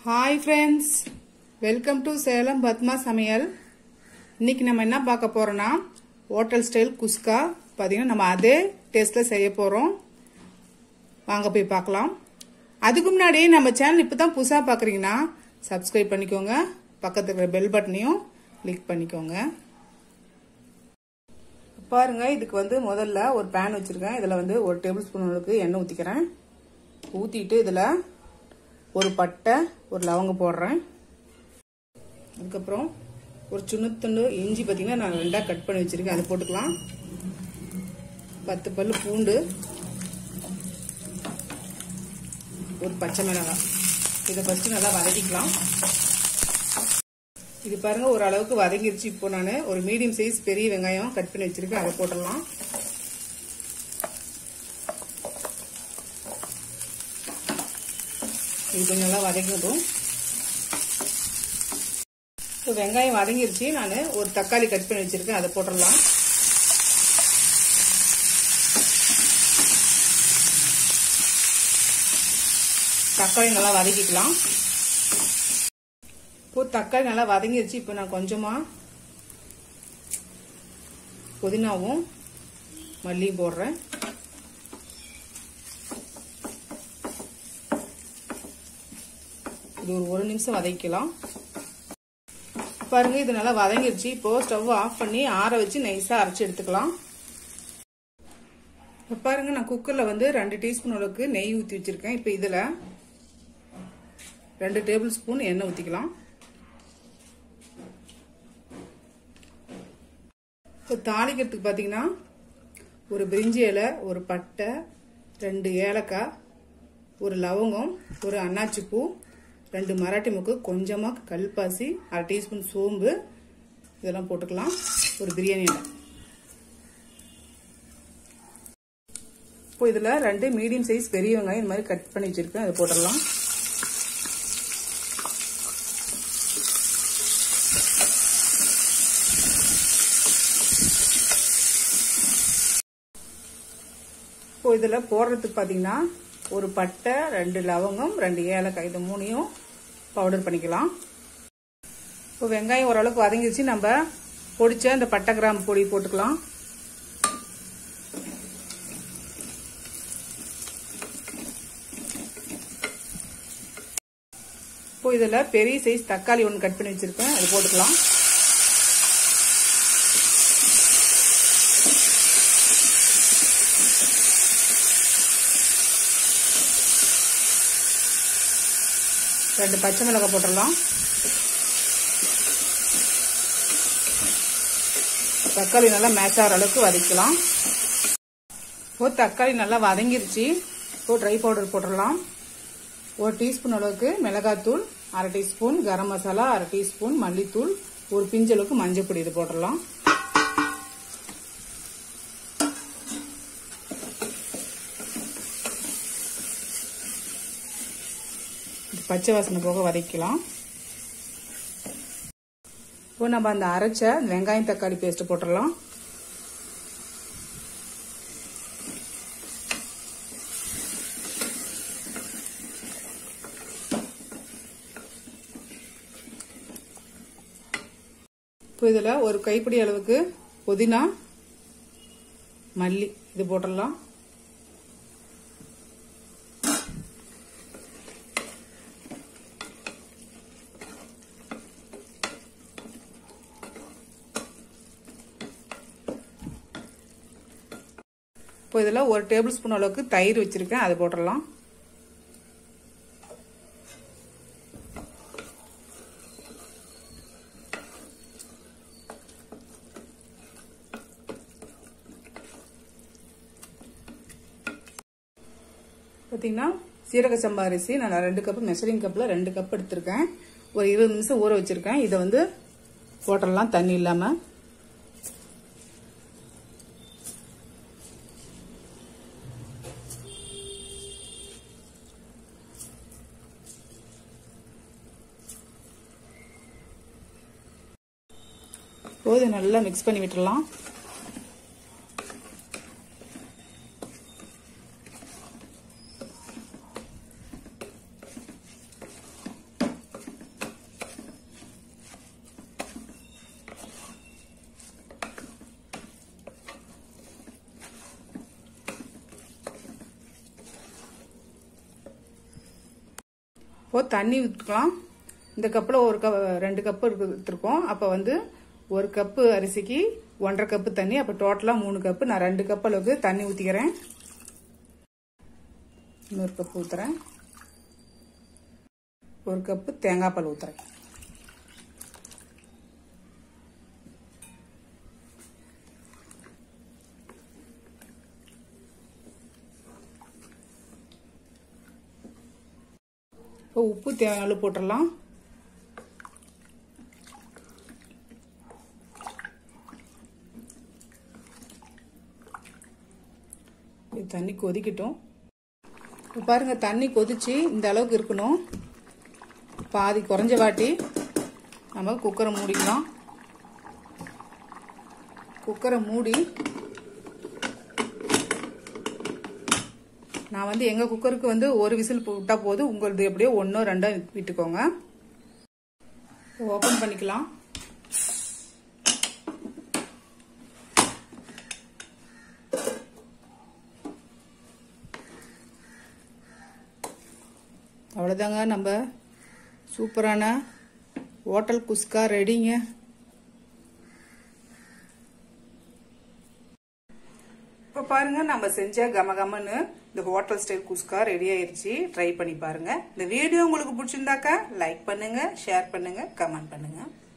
hi friends welcome to Salem Padma சமையல் இன்னைக்கு நம்ம என்ன பார்க்க போறோம்னா ஹோட்டல் ஸ்டைல் குஸ்கா பார்த்தீங்கன்னா நம்ம அதே டேஸ்ட்டில் செய்ய போகிறோம் வாங்க போய் பார்க்கலாம் அதுக்கு முன்னாடி நம்ம சேனல் இப்போ தான் புதுசாக பார்க்குறீங்கன்னா சப்ஸ்கிரைப் பண்ணிக்கோங்க பக்கத்தில் இருக்கிற பெல் பட்டனையும் கிளிக் பண்ணிக்கோங்க பாருங்க இதுக்கு வந்து முதல்ல ஒரு பேன் வச்சிருக்கேன் இதில் வந்து ஒரு டேபிள் ஸ்பூன் அளவுக்கு எண்ணெய் ஊற்றிக்கிறேன் ஊற்றிட்டு இதில் ஒரு பட்டை ஒரு லவங்கம் போடுறேன் அதுக்கப்புறம் ஒரு சின்ன துண்டு இஞ்சி பார்த்தீங்கன்னா நான் ரெண்டாக கட் பண்ணி வச்சிருக்கேன் அதை போட்டுக்கலாம் பத்து பல்லு பூண்டு ஒரு பச்சை மிளகாய் இதை ஃபஸ்ட்டு நல்லா வதக்கிக்கலாம் இது பாருங்க ஒரு அளவுக்கு வதங்கிருச்சு இப்போ நான் ஒரு மீடியம் சைஸ் பெரிய வெங்காயம் கட் பண்ணி வச்சிருக்கேன் அதை போட்டுடலாம் இது கொஞ்சம் நல்லா வதங்கட்டும் இப்போ வெங்காயம் வதங்கிருச்சு நான் ஒரு தக்காளி கட் பண்ணி வச்சிருக்கேன் அதை போட்டுடலாம் தக்காளி நல்லா வதக்கிக்கலாம் இப்போ தக்காளி நல்லா வதங்கிருச்சு இப்போ நான் கொஞ்சமா புதினாவும் மல்லியும் போடுறேன் இது ஒரு ஒரு நிமிஷம் வதக்கலாம் பாருங்க இது நல்லா வதங்கிருச்சு இப்போ ஸ்டவ் ஆஃப் பண்ணி ஆற வச்சு நைஸா அரைச்சு எடுத்துக்கலாம் பாருங்க நான் குக்கர்ல வந்து ரெண்டு டீஸ்பூன் அளவுக்கு நெய் ஊற்றி வச்சிருக்கேன் இப்போ இதுல ரெண்டு டேபிள் ஸ்பூன் எண்ணெய் ஊற்றிக்கலாம் இப்போ தாளிக்கிறதுக்கு பார்த்தீங்கன்னா ஒரு பிரிஞ்சி இலை ஒரு பட்டை ரெண்டு ஏலக்காய் ஒரு லவங்கம் ஒரு அன்னாச்சி பூ ரெண்டு மராட்டி முக்கு கொஞ்சமாக கல்பாசி அரை டீஸ்பூன் சோம்பு இதெல்லாம் போட்டுக்கலாம் ஒரு பிரியாணி இலை இப்போ இதில் ரெண்டு மீடியம் சைஸ் பெரிய வெங்காயம் இந்த மாதிரி கட் பண்ணி வச்சிருக்கேன் அதை போட்டுடலாம் இப்போ இதில் போடுறதுக்கு பார்த்தீங்கன்னா ஒரு பட்டை ரெண்டு லவங்கம் ரெண்டு ஏலக்காய் இது மூணையும் பவுடர் பண்ணிக்கலாம் இப்போ வெங்காயம் ஓரளவுக்கு வதங்கிடுச்சு நம்ம பொடிச்ச இந்த பட்டை கிராம் பொடி போட்டுக்கலாம் இப்போ இதில் பெரிய சைஸ் தக்காளி ஒன்று கட் பண்ணி வச்சிருக்கேன் அது போட்டுக்கலாம் ரெண்டு பச்சை மிளகாய் போட்டுடலாம் தக்காளி நல்லா மேட்ச் ஆகிற அளவுக்கு வதக்கலாம் இப்போ தக்காளி நல்லா வதங்கிருச்சு இப்போ ட்ரை பவுடர் போட்டுடலாம் ஒரு டீஸ்பூன் அளவுக்கு மிளகாத்தூள் அரை டீஸ்பூன் கரம் மசாலா அரை டீஸ்பூன் மல்லித்தூள் ஒரு பிஞ்சு அளவுக்கு மஞ்சள் பொடி இது போட்டுடலாம் பச்சை வாசனை போக வதக்கலாம் இப்போ நம்ம அந்த அரைச்ச வெங்காயம் தக்காளி பேஸ்ட் போட்டுடலாம் இப்போ இதில் ஒரு கைப்பிடி அளவுக்கு புதினா மல்லி இது போட்டுடலாம் இப்போ இதில் ஒரு டேபிள் ஸ்பூன் அளவுக்கு தயிர் வச்சுருக்கேன் அதை போட்டுடலாம் பார்த்தீங்கன்னா சீரக சம்பா அரிசி நான் ரெண்டு கப்பு மெஷரிங் கப்பில் ரெண்டு கப் எடுத்திருக்கேன் ஒரு இருபது நிமிஷம் ஊற வச்சுருக்கேன் இதை வந்து போட்டுடலாம் தண்ணி இல்லாமல் போது நல்லா மிக்ஸ் பண்ணி விட்டுடலாம் இப்போ தண்ணி ஊற்றிக்கலாம் இந்த கப்பில் ஒரு கப் ரெண்டு கப்பு எடுத்துருக்கோம் அப்போ வந்து ஒரு கப்பு அரிசிக்கு ஒன்றரை கப்பு தண்ணி அப்போ டோட்டலாக மூணு கப்பு நான் ரெண்டு கப் அளவுக்கு தண்ணி ஊற்றிக்கிறேன் இன்னொரு கப்பு ஊற்றுறேன் ஒரு கப்பு தேங்காய் பால் ஊற்றுறேன் இப்போ உப்பு தேவையான போட்டுடலாம் இது தண்ணி கொதிக்கட்டும் இப்போ பாருங்க தண்ணி கொதிச்சு இந்த அளவுக்கு இருக்கணும் பாதி குறைஞ்ச வாட்டி நம்ம குக்கரை மூடிக்கலாம் குக்கரை மூடி நான் வந்து எங்கள் குக்கருக்கு வந்து ஒரு விசில் விட்டால் போதும் உங்களது எப்படியோ ஒன்றோ ரெண்டோ விட்டுக்கோங்க ஓப்பன் பண்ணிக்கலாம் அவ்வளோதாங்க நம்ம சூப்பரான ஹோட்டல் குஸ்கா ரெடிங்க இப்போ பாருங்க நம்ம செஞ்ச கமகமன்னு இந்த ஹோட்டல் ஸ்டைல் குஸ்கா ரெடி ஆயிருச்சு ட்ரை பண்ணி பாருங்க இந்த வீடியோ உங்களுக்கு பிடிச்சிருந்தாக்கா லைக் பண்ணுங்க ஷேர் பண்ணுங்க கமெண்ட் பண்ணுங்க